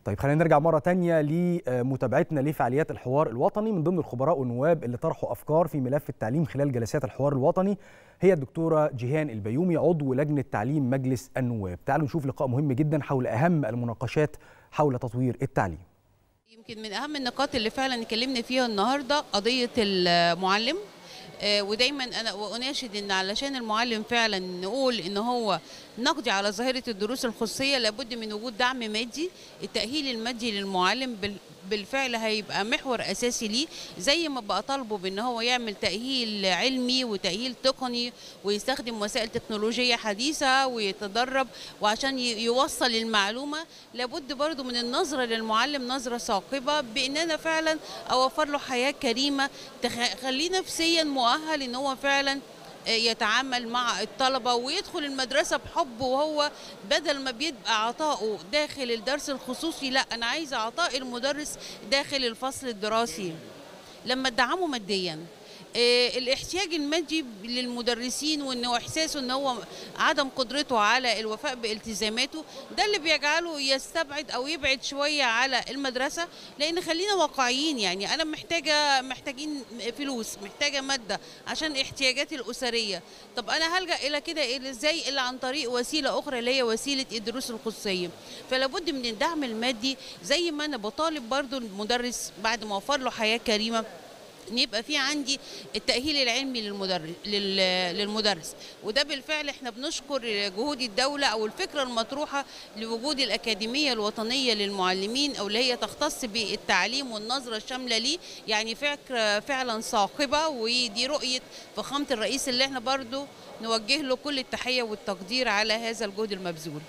طيب خلينا نرجع مرة تانية لمتابعتنا لفعاليات الحوار الوطني من ضمن الخبراء والنواب اللي طرحوا أفكار في ملف التعليم خلال جلسات الحوار الوطني هي الدكتورة جيهان البيومي عضو لجنة تعليم مجلس النواب تعالوا نشوف لقاء مهم جدا حول أهم المناقشات حول تطوير التعليم يمكن من اهم النقاط اللي فعلا اتكلمنا فيها النهارده قضيه المعلم آه، ودايما انا اناشد ان علشان المعلم فعلا نقول ان هو نقضي على ظاهره الدروس الخصوصيه لابد من وجود دعم مادي التاهيل المادي للمعلم بال- بالفعل هيبقى محور اساسي ليه زي ما بقى طالبه بان هو يعمل تاهيل علمي وتاهيل تقني ويستخدم وسائل تكنولوجيه حديثه ويتدرب وعشان ي- يوصل المعلومه لابد برضو من النظره للمعلم نظره ثاقبه بان انا فعلا اوفر له حياه كريمه تخليه نفسيا مؤهل ان هو فعلا يتعامل مع الطلبة ويدخل المدرسة بحب وهو بدل ما بيبقى عطاؤه داخل الدرس الخصوصي لا أنا عايزة عطاء المدرس داخل الفصل الدراسي لما تدعمه ماديا آه، الاحتياج المادي للمدرسين وانه احساسه ان هو عدم قدرته على الوفاء بالتزاماته ده اللي بيجعله يستبعد او يبعد شويه على المدرسه لان خلينا واقعيين يعني انا محتاجه محتاجين فلوس محتاجه ماده عشان احتياجاتي الاسريه طب انا هلجا الى كده إيه ازاي الا عن طريق وسيله اخرى اللي هي وسيله الدروس الخصوصيه فلا بد من الدعم المادي زي ما انا بطالب برضو المدرس بعد ما اوفر له حياه كريمه ان يبقى في عندي التاهيل العلمي للمدرس لل- للمدرس وده بالفعل احنا بنشكر جهود الدوله او الفكره المطروحه لوجود الاكاديميه الوطنيه للمعلمين او اللي هي تختص بالتعليم والنظره الشامله ليه يعني فكره فعلا صاخبه ودي رؤيه فخامه الرئيس اللي احنا برضو نوجه له كل التحيه والتقدير على هذا الجهد المبذول